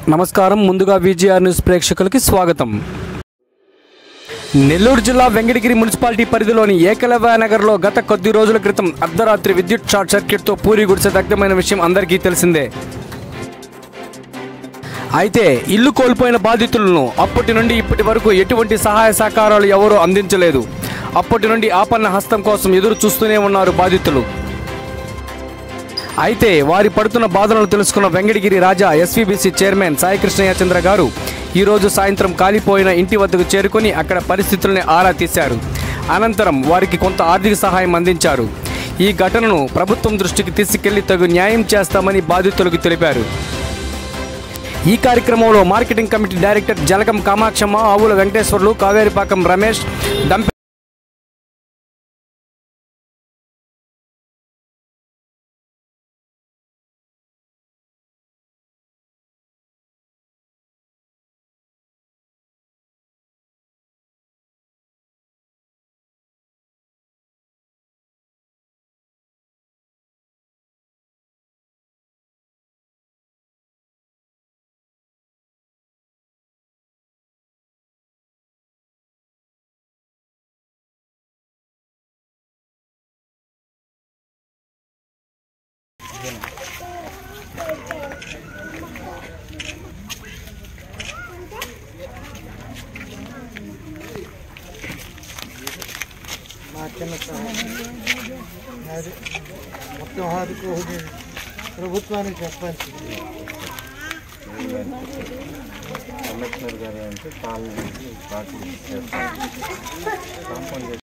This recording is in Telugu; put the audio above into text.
నమస్కారం ముందుగా విజిఆర్ న్యూస్ ప్రేక్షకులకి స్వాగతం నెల్లూరు జిల్లా వెంకటగిరి మున్సిపాలిటీ పరిధిలోని ఏకలవ్య నగర్లో గత కొద్ది రోజుల క్రితం అర్ధరాత్రి విద్యుత్ షార్ట్ సర్క్యూట్తో పూరి గుడిసె దగ్ధమైన విషయం అందరికీ తెలిసిందే అయితే ఇల్లు కోల్పోయిన బాధితులను అప్పటి నుండి ఇప్పటి వరకు ఎటువంటి సహాయ సహకారాలు ఎవరూ అందించలేదు అప్పటి నుండి ఆపన్న హస్తం కోసం ఎదురు చూస్తూనే ఉన్నారు బాధితులు అయితే వారి పడుతున్న బాధలను తెలుసుకున్న వెంకటగిరి రాజా ఎస్వీబీసీ చైర్మన్ సాయికృష్ణయ్య చంద్ర గారు ఈరోజు సాయంత్రం కాలిపోయిన ఇంటి వద్దకు చేరుకొని అక్కడ పరిస్థితుల్ని ఆరా తీశారు అనంతరం వారికి కొంత ఆర్థిక సహాయం అందించారు ఈ ఘటనను ప్రభుత్వం దృష్టికి తీసుకెళ్లి తగు న్యాయం చేస్తామని బాధితులకు తెలిపారు ఈ కార్యక్రమంలో మార్కెటింగ్ కమిటీ డైరెక్టర్ జలకం కామాక్షమ్మ ఆవుల వెంకటేశ్వర్లు కావేరిపాకం రమేష్ దంప అది మొత్తం ఆదుకోని ప్రభుత్వానికి చెప్పాల్సి కమిషనర్ గారు అంటే కాల్ పార్టీ చేస్తారు కాంపౌండ్